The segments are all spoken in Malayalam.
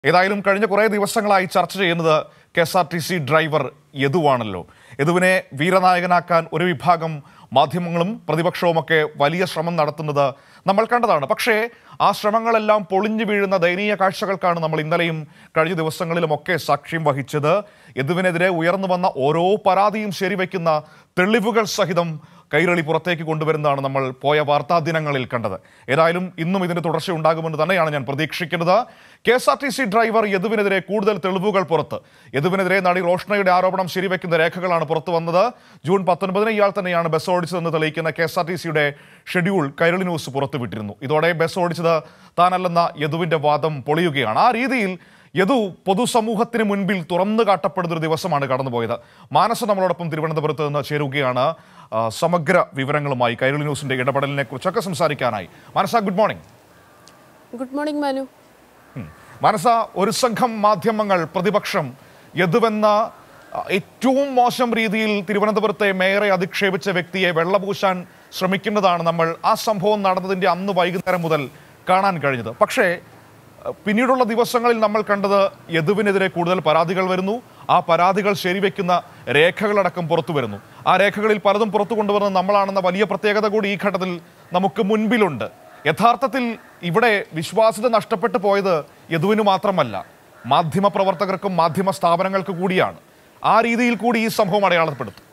ഏതായാലും കഴിഞ്ഞ കുറേ ദിവസങ്ങളായി ചർച്ച ചെയ്യുന്നത് K S R T C driver യദുവാണല്ലോ യദുവിനെ വീരനായകനാക്കാൻ ഒരു വിഭാഗം മാധ്യമങ്ങളും പ്രതിപക്ഷവുമൊക്കെ വലിയ ശ്രമം നടത്തുന്നത് നമ്മൾ കണ്ടതാണ് പക്ഷേ ആ ശ്രമങ്ങളെല്ലാം പൊളിഞ്ഞു വീഴുന്ന ദയനീയ കാഴ്ചകൾക്കാണ് നമ്മൾ ഇന്നലെയും കഴിഞ്ഞ ദിവസങ്ങളിലുമൊക്കെ സാക്ഷ്യം വഹിച്ചത് യദുവിനെതിരെ ഉയർന്നു വന്ന ഓരോ പരാതിയും ശരിവെക്കുന്ന തെളിവുകൾ സഹിതം കൈരളി പുറത്തേക്ക് കൊണ്ടുവരുന്നതാണ് നമ്മൾ പോയ വാർത്താ ദിനങ്ങളിൽ കണ്ടത് ഏതായാലും ഇന്നും ഇതിന് തുടർച്ച ഉണ്ടാകുമെന്ന് തന്നെയാണ് ഞാൻ പ്രതീക്ഷിക്കുന്നത് K S R T C driver യദുവിനെതിരെ കൂടുതൽ തെളിവുകൾ പുറത്ത് യദുവിനെതിരെ നടി റോഷ്ണയുടെ ആരോപണം ശരിവെക്കുന്ന രേഖകളാണ് പുറത്തു വന്നത് ജൂൺ പത്തൊൻപതിന് ഇയാൾ തന്നെയാണ് ബസ് ഓടിച്ചതെന്ന് തെളിയിക്കുന്ന കെ എസ് ആർ ടി സിയുടെ ഷെഡ്യൂൾ കൈരളി ന്യൂസ് പുറത്തുവിട്ടിരുന്നു ഇതോടെ ബസ് ഓടിച്ചത് താനല്ലെന്ന യദുവിന്റെ വാദം പൊളിയുകയാണ് ആ രീതിയിൽ യദു പൊതുസമൂഹത്തിന് മുൻപിൽ തുറന്നു കാട്ടപ്പെടുന്ന ഒരു ദിവസമാണ് കടന്നുപോയത് മാനസ നമ്മളോടൊപ്പം തിരുവനന്തപുരത്ത് നിന്ന് ചേരുകയാണ് ആ, സമഗ്ര വിവരങ്ങളുമായി കൈരളി ന്യൂസിന്റെ ഇടപെടലിനെ കുറിച്ചൊക്കെ സംസാരിക്കാനായി Manasa good morning good morning Manu ഉം. മാനസ ഒരു സംഘം മാധ്യമങ്ങൾ പ്രതിപക്ഷം യദുവെന്ന ആ, ഏറ്റവും മോശം രീതിയിൽ തിരുവനന്തപുരത്തെ മേയറെ അധിക്ഷേപിച്ച വ്യക്തിയെ വെള്ളപൂശാൻ ശ്രമിക്കുന്നതാണ് നമ്മൾ ആ സംഭവം നടന്നതിന്റെ അന്ന് വൈകുന്നേരം മുതൽ കാണാൻ കഴിഞ്ഞത് പക്ഷേ ആ, പിന്നീടുള്ള ദിവസങ്ങളിൽ നമ്മൾ കണ്ടത് യദുവിനെതിരെ കൂടുതൽ പരാതികൾ വരുന്നു ആ പരാതികൾ ശരിവെക്കുന്ന രേഖകളടക്കം പുറത്തു വരുന്നു ആ രേഖകളിൽ പലതും പുറത്തു കൊണ്ടുവരുന്നത് നമ്മളാണെന്ന വലിയ പ്രത്യേകത കൂടി ഈ ഘട്ടത്തിൽ നമുക്ക് മുൻപിലുണ്ട് യഥാർത്ഥത്തിൽ ഇവിടെ വിശ്വാസ്യത നഷ്ടപ്പെട്ടു പോയത് യദുവിന് മാത്രമല്ല മാധ്യമ പ്രവർത്തകർക്കും മാധ്യമ സ്ഥാപനങ്ങൾക്ക് കൂടിയാണ് ആ രീതിയിൽ കൂടി ഈ സംഭവം അടയാളപ്പെടുത്തും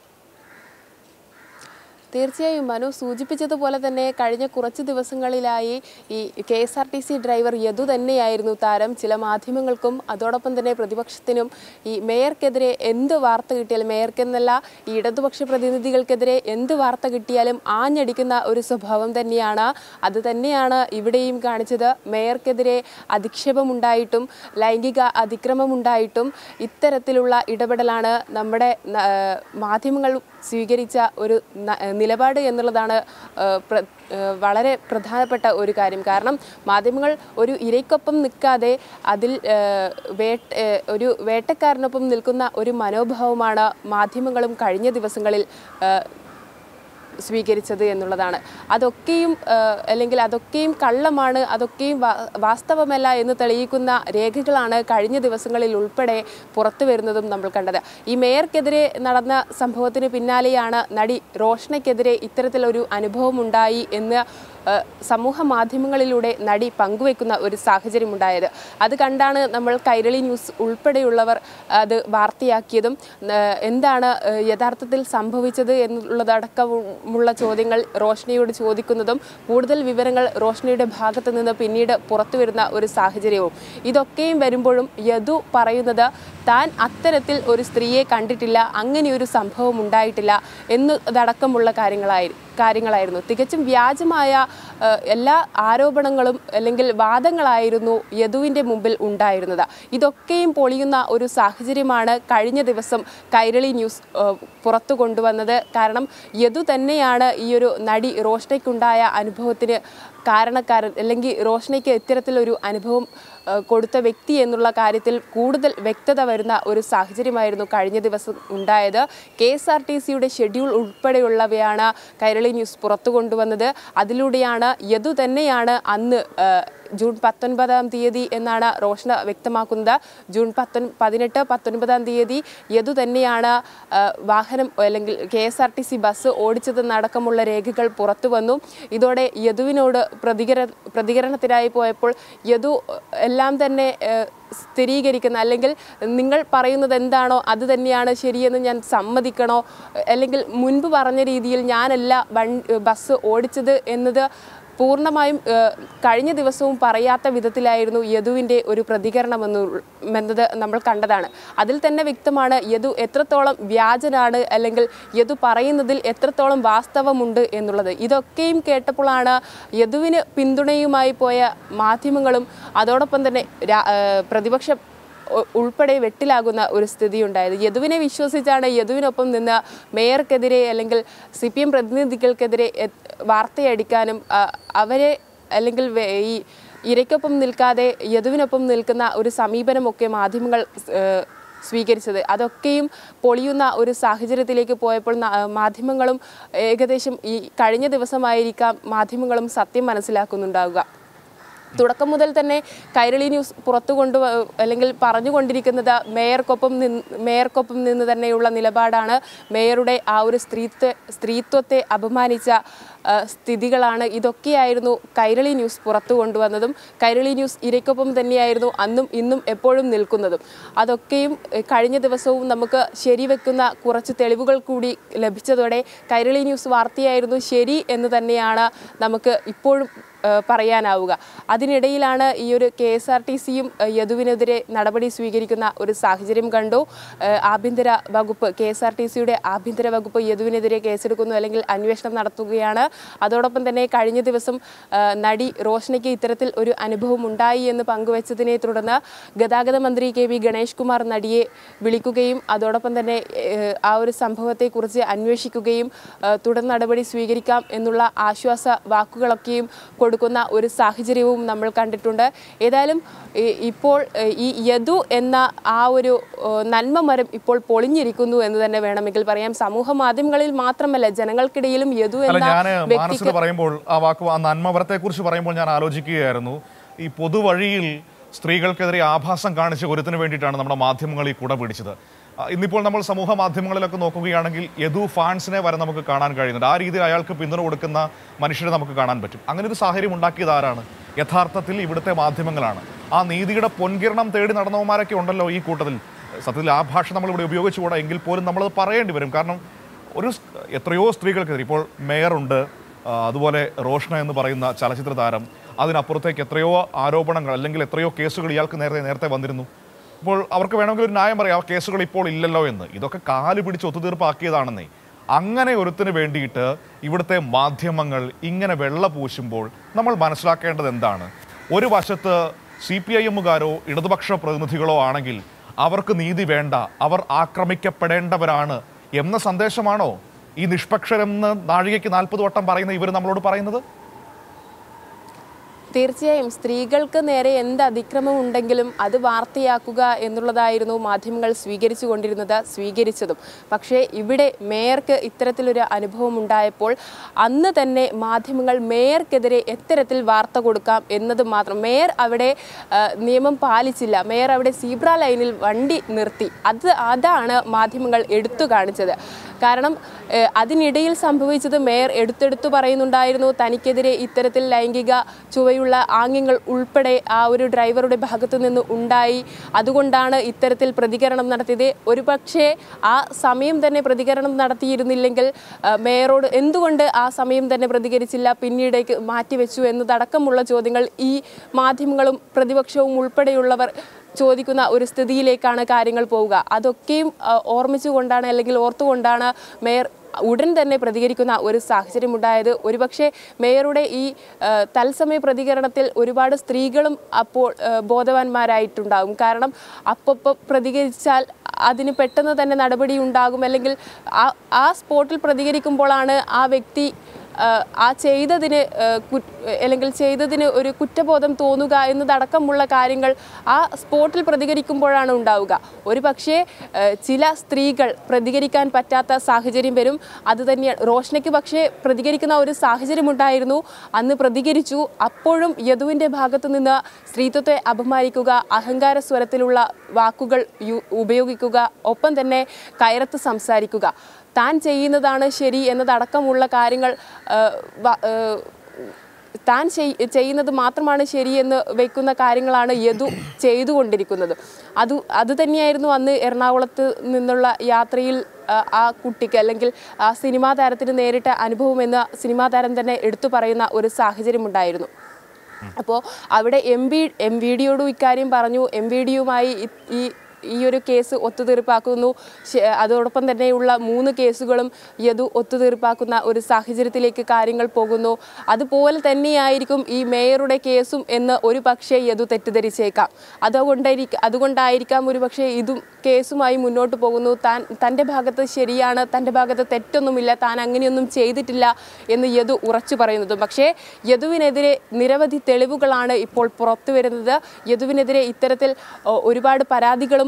തീർച്ചയായും മനു സൂചിപ്പിച്ചതുപോലെ തന്നെ കഴിഞ്ഞ കുറച്ച് ദിവസങ്ങളിലായി ഈ K S R T C driver Yadu തന്നെയായിരുന്നു താരം ചില മാധ്യമങ്ങൾക്കും അതോടൊപ്പം തന്നെ പ്രതിപക്ഷത്തിനും ഈ മേയർക്കെതിരെ എന്ത് വാർത്ത കിട്ടിയാലും മേയർക്കെന്നല്ല ഈ ഇടതുപക്ഷ പ്രതിനിധികൾക്കെതിരെ എന്ത് വാർത്ത കിട്ടിയാലും ആഞ്ഞടിക്കുന്ന ഒരു സ്വഭാവം തന്നെയാണ് അത് തന്നെയാണ് ഇവിടെയും കാണിച്ചത് മേയർക്കെതിരെ അധിക്ഷേപമുണ്ടായിട്ടും ലൈംഗിക അതിക്രമമുണ്ടായിട്ടും ഇത്തരത്തിലുള്ള ഇടപെടലാണ് നമ്മുടെ ന- മാധ്യമങ്ങൾ സ്വീകരിച്ച ഒരു ന- നിലപാട് എന്നുള്ളതാണ് ആ, പ്ര- ആ, വളരെ പ്രധാനപ്പെട്ട ഒരു കാര്യം കാരണം മാധ്യമങ്ങൾ ഒരു ഇരയ്ക്കൊപ്പം നിൽക്കാതെ അതിൽ ആ, വേട്ട ആ, ഒരു വേട്ടക്കാരനൊപ്പം നിൽക്കുന്ന ഒരു മനോഭാവമാണ് മാധ്യമങ്ങളും കഴിഞ്ഞ ദിവസങ്ങളിൽ ആ, സ്വീകരിച്ചത് എന്നുള്ളതാണ് അതൊക്കെയും ആ, അല്ലെങ്കിൽ അതൊക്കെയും കള്ളമാണ് അതൊക്കെയും വാ- വാസ്തവമല്ല എന്ന് തെളിയിക്കുന്ന രേഖകളാണ് കഴിഞ്ഞ ദിവസങ്ങളിൽ ഉൾപ്പെടെ പുറത്തു വരുന്നതും നമ്മൾ കണ്ടത് ഈ മേയർക്കെതിരെ നടന്ന സംഭവത്തിന് പിന്നാലെയാണ് നടി റോഷനയ്ക്കെതിരെ ഇത്തരത്തിലൊരു അനുഭവം ഉണ്ടായി എന്ന് ആ, സമൂഹ മാധ്യമങ്ങളിലൂടെ നടി പങ്കുവെക്കുന്ന ഒരു സാഹചര്യം ഉണ്ടായത് അത് കണ്ടാണ് നമ്മൾ കൈരളി ന്യൂസ് ഉൾപ്പെടെയുള്ളവർ അത് വാർത്തയാക്കിയതും ആ, എന്താണ് ആ, യഥാർത്ഥത്തിൽ സംഭവിച്ചത് എന്നുള്ളതടക്കമുള്ള ചോദ്യങ്ങൾ റോഷ്നയോട് ചോദിക്കുന്നതും കൂടുതൽ വിവരങ്ങൾ റോഷ്നയുടെ ഭാഗത്ത് നിന്ന് പിന്നീട് പുറത്തു വരുന്ന ഒരു സാഹചര്യവും ഇതൊക്കെയും വരുമ്പോഴും യദു പറയുന്നത് താൻ അത്തരത്തിൽ ഒരു സ്ത്രീയെ കണ്ടിട്ടില്ല അങ്ങനെ ഒരു സംഭവം ഉണ്ടായിട്ടില്ല എന്നതടക്കമുള്ള കാര്യങ്ങളായി കാര്യങ്ങളായിരുന്നു തികച്ചും വ്യാജമായ ആ, എല്ലാ ആരോപണങ്ങളും അല്ലെങ്കിൽ വാദങ്ങളായിരുന്നു യദുവിൻ്റെ മുമ്പിൽ ഉണ്ടായിരുന്നത് ഇതൊക്കെയും പൊളിയുന്ന ഒരു സാഹചര്യമാണ് കഴിഞ്ഞ ദിവസം കൈരളി ന്യൂസ് ആ, പുറത്തു കൊണ്ടുവന്നത് കാരണം യദു തന്നെയാണ് ഈ ഒരു നടി റോഷ്നയ്ക്കുണ്ടായ അനുഭവത്തിന് കാരണക്കാരൻ അല്ലെങ്കിൽ റോഷ്നയ്ക്ക് ഇത്തരത്തിലൊരു അനുഭവം ആ, കൊടുത്ത വ്യക്തി എന്നുള്ള കാര്യത്തിൽ കൂടുതൽ വ്യക്തത വരുന്ന ഒരു സാഹചര്യമായിരുന്നു കഴിഞ്ഞ ദിവസം ഉണ്ടായത് കെ എസ് ആർ ടി സിയുടെ ഷെഡ്യൂൾ ഉൾപ്പെടെയുള്ളവയാണ് കൈരളി ന്യൂസ് പുറത്തു കൊണ്ടുവന്നത് അതിലൂടെയാണ് യദു തന്നെയാണ് അന്ന് ആ, ജൂൺ പത്തൊൻപതാം തീയതി എന്നാണ് റോഷന വ്യക്തമാക്കുന്നത് ജൂൺ പത്തൊൻ പതിനെട്ട് പത്തൊൻപതാം തീയതി യദു തന്നെയാണ് ആ, വാഹനം അല്ലെങ്കിൽ K S R T C bus ഓടിച്ചതെന്നടക്കമുള്ള രേഖകൾ പുറത്തു വന്നു ഇതോടെ യദുവിനോട് പ്രതികര പ്രതികരണത്തിനായി പോയപ്പോൾ യദു എല്ലാം തന്നെ ഏഹ്, സ്ഥിരീകരിക്കുന്ന അല്ലെങ്കിൽ നിങ്ങൾ പറയുന്നത് എന്താണോ അത് തന്നെയാണ് ശരിയെന്ന് ഞാൻ സമ്മതിക്കണോ അല്ലെങ്കിൽ മുൻപ് പറഞ്ഞ രീതിയിൽ ഞാനല്ല വൺ ബസ് ഓടിച്ചത് എന്നത് പൂർണ്ണമായും ഏഹ്, കഴിഞ്ഞ ദിവസവും പറയാത്ത വിധത്തിലായിരുന്നു യദുവിൻ്റെ ഒരു പ്രതികരണമെന്നു എന്നത് നമ്മൾ കണ്ടതാണ് അതിൽ തന്നെ വ്യക്തമാണ് യദു എത്രത്തോളം വ്യാജനാണ് അല്ലെങ്കിൽ യദു പറയുന്നതിൽ എത്രത്തോളം വാസ്തവമുണ്ട് എന്നുള്ളത് ഇതൊക്കെയും കേട്ടപ്പോഴാണ് യദുവിന് പിന്തുണയുമായി പോയ മാധ്യമങ്ങളും അതോടൊപ്പം തന്നെ രാ- ഏഹ്, പ്രതിപക്ഷ ഉ- ഉൾപ്പെടെ വെട്ടിലാകുന്ന ഒരു സ്ഥിതി ഉണ്ടായത് യദുവിനെ വിശ്വസിച്ചാണ് യദുവിനൊപ്പം നിന്ന് മേയർക്കെതിരെ അല്ലെങ്കിൽ സി പി എം പ്രതിനിധികൾക്കെതിരെ എ- വാർത്തയടിക്കാനും ആ, അവരെ അല്ലെങ്കിൽ വേ- ഈ ഇരയ്ക്കൊപ്പം നിൽക്കാതെ യദുവിനൊപ്പം നിൽക്കുന്ന ഒരു സമീപനമൊക്കെ മാധ്യമങ്ങൾ ഏഹ്, സ്വീകരിച്ചത് അതൊക്കെയും പൊളിയുന്ന ഒരു സാഹചര്യത്തിലേക്ക് പോയപ്പോൾ ന- മാധ്യമങ്ങളും ഏകദേശം ഈ കഴിഞ്ഞ ദിവസമായിരിക്കാം മാധ്യമങ്ങളും സത്യം മനസ്സിലാക്കുന്നുണ്ടാവുക തുടക്കം മുതൽ തന്നെ കൈരളി ന്യൂസ് പുറത്തു കൊണ്ടു അല്ലെങ്കിൽ പറഞ്ഞുകൊണ്ടിരിക്കുന്നത് മേയർക്കൊപ്പം നിന്ന് മേയർക്കൊപ്പം നിന്ന് തന്നെയുള്ള നിലപാടാണ് മേയറുടെ ആ ഒരു സ്ത്രീത്വ സ്ത്രീത്വത്തെ അപമാനിച്ച ആ, സ്ഥിതികളാണ് ഇതൊക്കെയായിരുന്നു കൈരളി ന്യൂസ് പുറത്തു കൊണ്ടുവന്നതും കൈരളി ന്യൂസ് ഇരയ്ക്കൊപ്പം തന്നെയായിരുന്നു അന്നും ഇന്നും എപ്പോഴും നിൽക്കുന്നതും അതൊക്കെയും എ, കഴിഞ്ഞ ദിവസവും നമുക്ക് ശരിവെക്കുന്ന കുറച്ച് തെളിവുകൾ കൂടി ലഭിച്ചതോടെ കൈരളി ന്യൂസ് വാർത്തയായിരുന്നു ശരി എന്ന് തന്നെയാണ് നമുക്ക് ഇപ്പോഴും ഏഹ് പറയാനാവുക അതിനിടയിലാണ് ഈ ഒരു കെ എസ് ആർ ടി സിയും യദുവിനെതിരെ നടപടി സ്വീകരിക്കുന്ന ഒരു സാഹചര്യം കണ്ടു ഏഹ് ആഭ്യന്തര വകുപ്പ് കെ എസ് ആർ ടി സിയുടെ ആഭ്യന്തര വകുപ്പ് യദുവിനെതിരെ കേസെടുക്കുന്നു അല്ലെങ്കിൽ അന്വേഷണം നടത്തുകയാണ് അതോടൊപ്പം തന്നെ കഴിഞ്ഞ ദിവസം ഏഹ് നടി റോഷനയ്ക്ക് ഇത്തരത്തിൽ ഒരു അനുഭവം ഉണ്ടായി എന്ന് പങ്കുവച്ചതിനെ തുടർന്ന് ഗതാഗത മന്ത്രി കെ വി ഗണേഷ് കുമാർ നടിയെ വിളിക്കുകയും അതോടൊപ്പം തന്നെ ഏഹ് ആ ഒരു സംഭവത്തെക്കുറിച്ച് അന്വേഷിക്കുകയും ഏഹ് തുടർ നടപടി സ്വീകരിക്കാം എന്നുള്ള ആശ്വാസ വാക്കുകളൊക്കെയും കൊടുക്കുന്ന ഒരു സാഹചര്യവും നമ്മൾ കണ്ടിട്ടുണ്ട് ഏതായാലും ഈ- ഇപ്പോൾ ഏഹ് ഈ യദു എന്ന ആ ഒരു ഏഹ് നന്മ മരം ഇപ്പോൾ പൊളിഞ്ഞിരിക്കുന്നു എന്ന് തന്നെ വേണമെങ്കിൽ പറയാം സമൂഹ മാധ്യമങ്ങളിൽ മാത്രമല്ല ജനങ്ങൾക്കിടയിലും യദു അല്ല എന്ന ഞാൻ വ്യക്തിക്ക് മാനസിക പറയുമ്പോൾ ആ വാക്ക് ആ നന്മവരത്തെ കുറിച്ച് പറയുമ്പോൾ ഞാൻ ആലോചിക്കുകയായിരുന്നു ഈ പൊതുവഴിയിൽ സ്ത്രീകൾക്കെതിരെ ആഭാസം കാണിച്ച ഒരുത്തിന് വേണ്ടിയിട്ടാണ് നമ്മുടെ മാധ്യമങ്ങൾ ഈ കുട പിടിച്ചത് ആ, ഇന്നിപ്പോൾ നമ്മൾ സമൂഹ മാധ്യമങ്ങളിലൊക്കെ നോക്കുകയാണെങ്കിൽ യദു ഫാൻസിനെ വരെ നമുക്ക് കാണാൻ കഴിയുന്നുണ്ട് ആ രീതിയിൽ അയാൾക്ക് പിന്തുണ കൊടുക്കുന്ന മനുഷ്യരെ നമുക്ക് കാണാൻ പറ്റും അങ്ങനെ ഒരു സാഹചര്യം ഉണ്ടാക്കിയത് ആരാണ് യഥാർത്ഥത്തിൽ ഇവിടുത്തെ മാധ്യമങ്ങളാണ് ആ നീതിയുടെ പൊൻകിരണം തേടി നടന്നവന്മാരൊക്കെ ഉണ്ടല്ലോ ഈ കൂട്ടത്തിൽ സത്യത്തിൽ ആ ഭാഷ നമ്മൾ ഇവിടെ ഉപയോഗിച്ചുകൂടാ എങ്കിൽ പോലും നമ്മളത് പറയേണ്ടി വരും കാരണം ഒരു സ്- എത്രയോ സ്ത്രീകൾക്കെതിരെ ഇപ്പോൾ മേയറുണ്ട് ആ, അതുപോലെ റോഷ്ന എന്ന് പറയുന്ന ചലച്ചിത്ര താരം അതിനപ്പുറത്തേക്ക് എത്രയോ ആരോപണങ്ങൾ അല്ലെങ്കിൽ എത്രയോ കേസുകൾ ഇയാൾക്ക് നേരത്തെ നേരത്തെ വന്നിരുന്നു അപ്പോൾ അവർക്ക് വേണമെങ്കിൽ ഒരു ന്യായം പറയാം ആ കേസുകൾ ഇപ്പോൾ ഇല്ലല്ലോ എന്ന് ഇതൊക്കെ കാല് പിടിച്ച് ഒത്തുതീർപ്പാക്കിയതാണെന്നേ അങ്ങനെ ഒരുത്തിന് വേണ്ടിയിട്ട് ഇവിടുത്തെ മാധ്യമങ്ങൾ ഇങ്ങനെ വെള്ള പൂശുമ്പോൾ നമ്മൾ മനസ്സിലാക്കേണ്ടത് എന്താണ് ഒരു വശത്ത് സി പി ഐ എമ്മുകാരോ ഇടതുപക്ഷ പ്രതിനിധികളോ ആണെങ്കിൽ അവർക്ക് നീതി വേണ്ട അവർ ആക്രമിക്കപ്പെടേണ്ടവരാണ് എന്ന സന്ദേശമാണോ ഈ നിഷ്പക്ഷരെന്ന് നാഴികയ്ക്ക് നാൽപ്പത് വട്ടം പറയുന്ന ഇവർ നമ്മളോട് പറയുന്നത് തീർച്ചയായും സ്ത്രീകൾക്ക് നേരെ എന്ത് അതിക്രമം ഉണ്ടെങ്കിലും അത് വാർത്തയാക്കുക എന്നുള്ളതായിരുന്നു മാധ്യമങ്ങൾ സ്വീകരിച്ചു കൊണ്ടിരുന്നത് സ്വീകരിച്ചതും പക്ഷേ ഇവിടെ മേയർക്ക് ഇത്തരത്തിലൊരു അനുഭവം ഉണ്ടായപ്പോൾ അന്ന് തന്നെ മാധ്യമങ്ങൾ മേയർക്കെതിരെ എത്തരത്തിൽ വാർത്ത കൊടുക്കാം എന്നത് മാത്രം മേയർ അവിടെ ആ, നിയമം പാലിച്ചില്ല മേയർ അവിടെ സീബ്ര ലൈനിൽ വണ്ടി നിർത്തി അത് അതാണ് മാധ്യമങ്ങൾ എടുത്തു കാണിച്ചത് കാരണം ഏഹ്, അതിനിടയിൽ സംഭവിച്ചത് മേയർ എടുത്തെടുത്തു പറയുന്നുണ്ടായിരുന്നു തനിക്കെതിരെ ഇത്തരത്തിൽ ലൈംഗിക ചുവയുള്ള ആംഗ്യങ്ങൾ ഉൾപ്പെടെ ആ ഒരു ഡ്രൈവറുടെ ഭാഗത്തു നിന്ന് ഉണ്ടായി അതുകൊണ്ടാണ് ഇത്തരത്തിൽ പ്രതികരണം നടത്തിയത് ഒരുപക്ഷെ ആ സമയം തന്നെ പ്രതികരണം നടത്തിയിരുന്നില്ലെങ്കിൽ ആ, മേയറോട് എന്തുകൊണ്ട് ആ സമയം തന്നെ പ്രതികരിച്ചില്ല പിന്നീടേക്ക് മാറ്റിവെച്ചു എന്നതടക്കമുള്ള ചോദ്യങ്ങൾ ഈ മാധ്യമങ്ങളും പ്രതിപക്ഷവും ഉൾപ്പെടെയുള്ളവർ ചോദിക്കുന്ന ഒരു സ്ഥിതിയിലേക്കാണ് കാര്യങ്ങൾ പോവുക അതൊക്കെയും ആ, ഓർമ്മിച്ചുകൊണ്ടാണ് അല്ലെങ്കിൽ ഓർത്തുകൊണ്ടാണ് മേയർ ഉടൻ തന്നെ പ്രതികരിക്കുന്ന ഒരു സാഹചര്യം ഉണ്ടായത് ഒരുപക്ഷെ മേയറുടെ ഈ ആ, തത്സമയ പ്രതികരണത്തിൽ ഒരുപാട് സ്ത്രീകളും അപ്പോൾ ആ, ബോധവാന്മാരായിട്ടുണ്ടാകും കാരണം അപ്പപ്പോൾ പ്രതികരിച്ചാൽ അതിന് പെട്ടെന്ന് തന്നെ നടപടി ഉണ്ടാകും അല്ലെങ്കിൽ ആ ആ സ്പോട്ടിൽ പ്രതികരിക്കുമ്പോഴാണ് ആ വ്യക്തി ആ, ആ ചെയ്തതിന് ആ, കു- അല്ലെങ്കിൽ ചെയ്തതിന് ഒരു കുറ്റബോധം തോന്നുക എന്നതടക്കമുള്ള കാര്യങ്ങൾ ആ സ്പോട്ടിൽ പ്രതികരിക്കുമ്പോഴാണ് ഉണ്ടാവുക ഒരു പക്ഷേ ആ, ചില സ്ത്രീകൾ പ്രതികരിക്കാൻ പറ്റാത്ത സാഹചര്യം വരും അത് തന്നെയാണ് റോഷനയ്ക്ക് പക്ഷേ പ്രതികരിക്കുന്ന ഒരു സാഹചര്യം ഉണ്ടായിരുന്നു അന്ന് പ്രതികരിച്ചു അപ്പോഴും യദുവിൻ്റെ ഭാഗത്തു നിന്ന് സ്ത്രീത്വത്തെ അപമാനിക്കുക അഹങ്കാര സ്വരത്തിലുള്ള വാക്കുകൾ യു- ഉപയോഗിക്കുക ഒപ്പം തന്നെ കയറത്ത് സംസാരിക്കുക താൻ ചെയ്യുന്നതാണ് ശരി എന്നതടക്കമുള്ള കാര്യങ്ങൾ ആ, വ- ആ, താൻ ചെയ്- ചെയ്യുന്നത് മാത്രമാണ് ശരിയെന്ന് വെക്കുന്ന കാര്യങ്ങളാണ് യദു ചെയ്തുകൊണ്ടിരിക്കുന്നത് അത് അത് തന്നെയായിരുന്നു അന്ന് എറണാകുളത്ത് നിന്നുള്ള യാത്രയിൽ ആ, ആ കുട്ടിക്ക് അല്ലെങ്കിൽ ആ സിനിമാ താരത്തിന് നേരിട്ട അനുഭവമെന്ന് സിനിമാ താരം തന്നെ എടുത്തു പറയുന്ന ഒരു സാഹചര്യമുണ്ടായിരുന്നു അപ്പോൾ അവിടെ എം വി എം വി ഡിയോടും ഇക്കാര്യം പറഞ്ഞു എം വി ഡിയുമായി ഈ ഈ ഒരു കേസ് ഒത്തുതീർപ്പാക്കുന്നു ശ- അതോടൊപ്പം തന്നെയുള്ള മൂന്ന് കേസുകളും യദു ഒത്തുതീർപ്പാക്കുന്ന ഒരു സാഹചര്യത്തിലേക്ക് കാര്യങ്ങൾ പോകുന്നു അതുപോലെ തന്നെയായിരിക്കും ഈ മേയറുടെ കേസും എന്ന് ഒരു പക്ഷേ യദു തെറ്റിദ്ധരിച്ചേക്കാം അതുകൊണ്ടായിരിക്കും അതുകൊണ്ടായിരിക്കാം ഒരു പക്ഷേ ഇതും കേസുമായി മുന്നോട്ട് പോകുന്നു താൻ തൻ്റെ ഭാഗത്ത് ശരിയാണ് തൻ്റെ ഭാഗത്ത് തെറ്റൊന്നുമില്ല താൻ അങ്ങനെയൊന്നും ചെയ്തിട്ടില്ല എന്ന് യദു ഉറച്ചു പറയുന്നതും പക്ഷേ യദുവിനെതിരെ നിരവധി തെളിവുകളാണ് ഇപ്പോൾ പുറത്തു വരുന്നത് യദുവിനെതിരെ ഇത്തരത്തിൽ ഒ, ഒരുപാട് പരാതികളും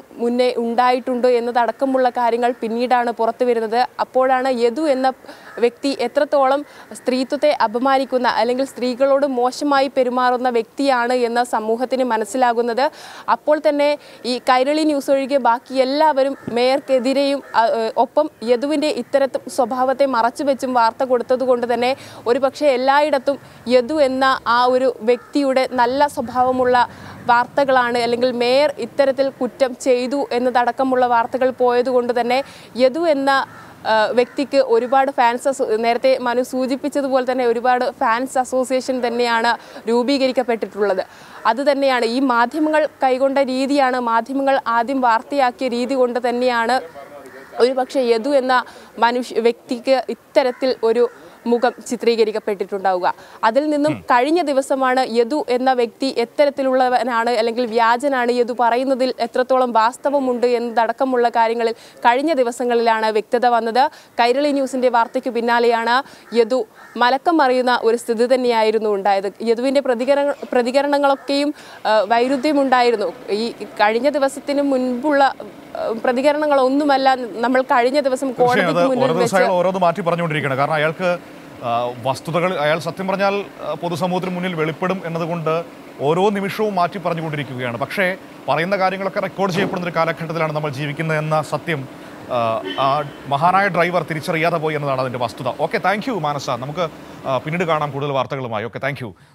മുന്നേ ഉണ്ടായിട്ടുണ്ട് എന്നതടക്കമുള്ള കാര്യങ്ങൾ പിന്നീടാണ് പുറത്തു വരുന്നത് അപ്പോഴാണ് യദു എന്ന വ്യക്തി എത്രത്തോളം സ്ത്രീത്വത്തെ അപമാനിക്കുന്ന അല്ലെങ്കിൽ സ്ത്രീകളോട് മോശമായി പെരുമാറുന്ന വ്യക്തിയാണ് എന്ന് സമൂഹത്തിന് മനസ്സിലാകുന്നത് അപ്പോൾ തന്നെ ഈ കൈരളി ന്യൂസ് ഒഴികെ ബാക്കി എല്ലാവരും മേയർക്കെതിരെയും അ, ഏ, ഒപ്പം യദുവിൻ്റെ ഇത്തരത്തിൽ സ്വഭാവത്തെ മറച്ചുവെച്ചും വാർത്ത കൊടുത്തതുകൊണ്ട് തന്നെ ഒരുപക്ഷെ എല്ലായിടത്തും യദു എന്ന ആ ഒരു വ്യക്തിയുടെ നല്ല സ്വഭാവമുള്ള വാർത്തകളാണ് അല്ലെങ്കിൽ മേയർ ഇത്തരത്തിൽ കുറ്റം ചെയ്തു എന്നതടക്കമുള്ള വാർത്തകൾ പോയതുകൊണ്ട് തന്നെ യദു എന്ന ആ, വ്യക്തിക്ക് ഒരുപാട് ഫാൻസ് അസോ- നേരത്തെ മനു സൂചിപ്പിച്ചതുപോലെ തന്നെ ഒരുപാട് ഫാൻസ് അസോസിയേഷൻ തന്നെയാണ് രൂപീകരിക്കപ്പെട്ടിട്ടുള്ളത് അത് തന്നെയാണ് ഈ മാധ്യമങ്ങൾ കൈകൊണ്ട രീതിയാണ് മാധ്യമങ്ങൾ ആദ്യം വാർത്തയാക്കിയ രീതി കൊണ്ട് തന്നെയാണ് ഒരുപക്ഷെ യദു എന്ന മനുഷ്യ വ്യക്തിക്ക് ഇത്തരത്തിൽ ഒരു മുഖം ചിത്രീകരിക്കപ്പെട്ടിട്ടുണ്ടാവുക അതിൽ നിന്നും കഴിഞ്ഞ ദിവസമാണ് യദു എന്ന വ്യക്തി എത്തരത്തിലുള്ളവനാണ് അല്ലെങ്കിൽ വ്യാജനാണ് യദു പറയുന്നതിൽ എത്രത്തോളം വാസ്തവമുണ്ട് എന്നതടക്കമുള്ള കാര്യങ്ങളിൽ കഴിഞ്ഞ ദിവസങ്ങളിലാണ് വ്യക്തത വന്നത് കൈരളി ന്യൂസിന്റെ വാർത്തയ്ക്ക് പിന്നാലെയാണ് യദു മലക്കം മറിയുന്ന ഒരു സ്ഥിതി തന്നെയായിരുന്നു ഉണ്ടായത് യദുവിന്റെ പ്രതികരണ പ്രതികരണങ്ങളൊക്കെയും ആ, വൈരുദ്ധ്യമുണ്ടായിരുന്നു ഈ കഴിഞ്ഞ ദിവസത്തിന് മുൻപുള്ള ആ, പ്രതികരണങ്ങളൊന്നുമല്ല നമ്മൾ കഴിഞ്ഞ ദിവസം തീർച്ചയായും അത് കോടതിക്ക് മുന്നിൽ ഓരോ ദിവസം വെച്ച് അയാൾ ഓരോന്ന് മാറ്റി പറഞ്ഞുകൊണ്ടിരിക്കുകയാണ് കാരണം അയാൾക്ക് ആ, വസ്തുതകൾ അയാൾ സത്യം പറഞ്ഞാൽ ആ, പൊതുസമൂഹത്തിന് മുന്നിൽ വെളിപ്പെടും എന്നതുകൊണ്ട് ഓരോ നിമിഷവും മാറ്റി പറഞ്ഞുകൊണ്ടിരിക്കുകയാണ് പക്ഷേ പറയുന്ന കാര്യങ്ങളൊക്കെ റെക്കോർഡ് ചെയ്യപ്പെടുന്ന ഒരു കാലഘട്ടത്തിലാണ് നമ്മൾ ജീവിക്കുന്നത് എന്ന സത്യം ആ, ആ മഹാനായ ഡ്രൈവർ തിരിച്ചറിയാതെ പോയി എന്നതാണ് അതിന്റെ വസ്തുത ഓക്കെ താങ്ക് യു മാനസ നമുക്ക് ആ, പിന്നീട് കാണാം കൂടുതൽ വാർത്തകളുമായി ഓക്കെ താങ്ക് യു